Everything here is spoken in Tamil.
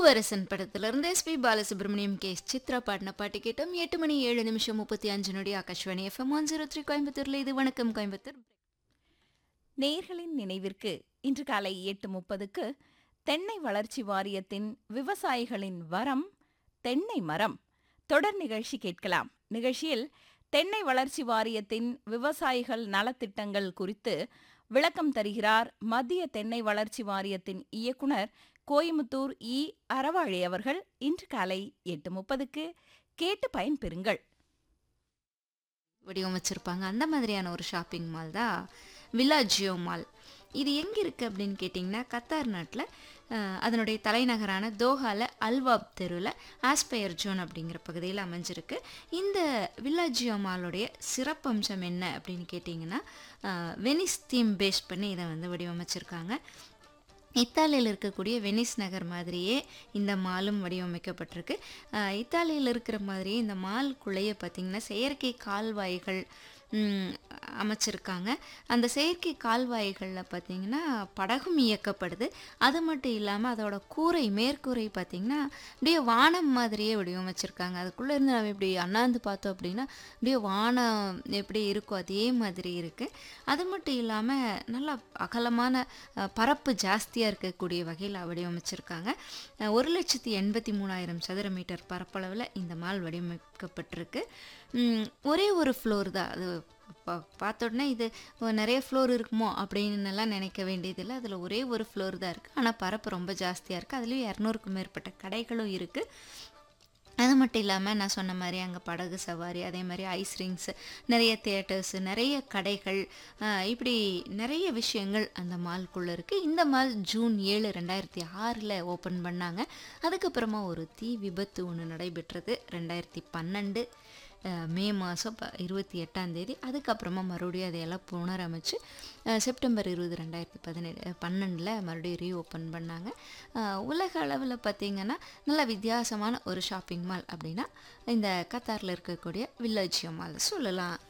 பூவரசன் படத்திலிருந்து SP Balasubrahmanyam K S Chithra பாடின பாட்டு கேட்டோம் எட்டு மணி ஏழு நிமிஷம் முப்பத்தி அஞ்சு நொடி Akashvani FM one zero three கோயம்புத்தூர்ல இது வணக்கம் கோயம்புத்தூர் நேர்களின் நினைவிற்கு இன்று காலை எட்டு முப்பதுக்கு தென்னை வளர்ச்சி வாரியத்தின் விவசாயிகளின் வரம் தென்னை மரம் தொடர் நிகழ்ச்சி கேட்கலாம் நிகழ்ச்சியில் தென்னை வளர்ச்சி வாரியத்தின் விவசாயிகள் நலத்திட்டங்கள் குறித்து விளக்கம் தருகிறார் மத்திய தென்னை வளர்ச்சி வாரியத்தின் இயக்குனர் கோயமுத்தூர் இ அறவாழி அவர்கள் இன்று காலை எட்டு முப்பதுக்கு கேட்டு பயன்பெறுங்கள் வடிவமைச்சிருப்பாங்க அந்த மாதிரியான ஒரு ஷாப்பிங் மால் தான் வில்லாஜியோ மால் இது எங்கே இருக்குது அப்படின்னு கேட்டிங்கன்னா கத்தார் நாட்டில் அதனுடைய தலைநகரான தோஹால அல்வாப் தெருவில் ஆஸ்பயர் ஜோன் அப்படிங்கிற பகுதியில் அமைஞ்சிருக்கு இந்த வில்லாஜியோ மாலுடைய சிறப்பம்சம் என்ன அப்படின்னு கேட்டிங்கன்னா அஹ், வெனிஸ் தீம் பேஸ் பண்ணி இதை வந்து வடிவமைச்சிருக்காங்க இத்தாலியில் இருக்கக்கூடிய வெனிஸ் நகர் மாதிரியே இந்த மாலும் வடிவமைக்கப்பட்டிருக்கு அஹ், இத்தாலியில் இருக்கிற மாதிரியே இந்த மால்குள்ளேயே பார்த்திங்கன்னா செயற்கை கால்வாய்கள் ம், அமைச்சிருக்காங்க அந்த செயற்கை கால்வாய்களில் பார்த்திங்கன்னா படகும் இயக்கப்படுது அது மட்டும் இல்லாமல் அதோட கூரை மேற்கூரை பார்த்திங்கன்னா அப்படியே வானம் மாதிரியே வடிவமைச்சிருக்காங்க அதுக்குள்ளே இருந்து நம்ம இப்படி அண்ணாந்து பார்த்தோம் அப்படின்னா அப்படியே வானம் எப்படி இருக்கோ அதே மாதிரி இருக்குது அது மட்டும் இல்லாமல் நல்லா அகலமான அஹ், பரப்பு ஜாஸ்தியாக இருக்கக்கூடிய வகையில் வடிவமைச்சிருக்காங்க அஹ், ஒரு லட்சத்தி எண்பத்தி மூணாயிரம் சதுர மீட்டர் பரப்பளவில் இந்த மால் வடிவமைக்கப்பட்டிருக்கு ம், ஒரே ஒரு ஃப்ளோர் தான் அது பா பார்த்த உடனே இது ஓ, நிறைய ஃப்ளோர் இருக்குமோ அப்படின்னு எல்லாம் நினைக்க வேண்டியதில்லை அதில் ஒரே ஒரு ஃப்ளோர் தான் இருக்குது ஆனால் பரப்பு ரொம்ப ஜாஸ்தியாக இருக்குது அதுலேயும் இரநூறுக்கும் மேற்பட்ட கடைகளும் இருக்குது அது மட்டும் இல்லாமல் நான் சொன்ன மாதிரி அங்கே படகு சவாரி அதே மாதிரி ஐஸ் ரிங்ஸ் நிறைய தியேட்டர்ஸ் நிறைய கடைகள் ஆஹ், இப்படி நிறைய விஷயங்கள் அந்த மால்குள்ளே இருக்குது இந்த மால் ஜூன் ஏழு ரெண்டாயிரத்தி ஆறில் ஓப்பன் பண்ணாங்க அதுக்கப்புறமா ஒரு தீ விபத்து ஒன்று நடைபெற்றது ரெண்டாயிரத்தி பன்னெண்டு அஹ், மே மாதம் ப இருபத்தி எட்டாம் தேதி அதுக்கப்புறமா மறுபடியும் அதையெல்லாம் புனரமைச்சு அஹ், செப்டம்பர் இருபது ரெண்டாயிரத்தி பதினேழு பன்னெண்டில் மறுபடியும் ரீஓப்பன் பண்ணாங்க அஹ், உலக அளவில் பார்த்திங்கன்னா நல்ல வித்தியாசமான ஒரு ஷாப்பிங் மால் அப்படின்னா இந்த கத்தாரில் இருக்கக்கூடிய வில்லேஜியோ மால் சொல்லலாம்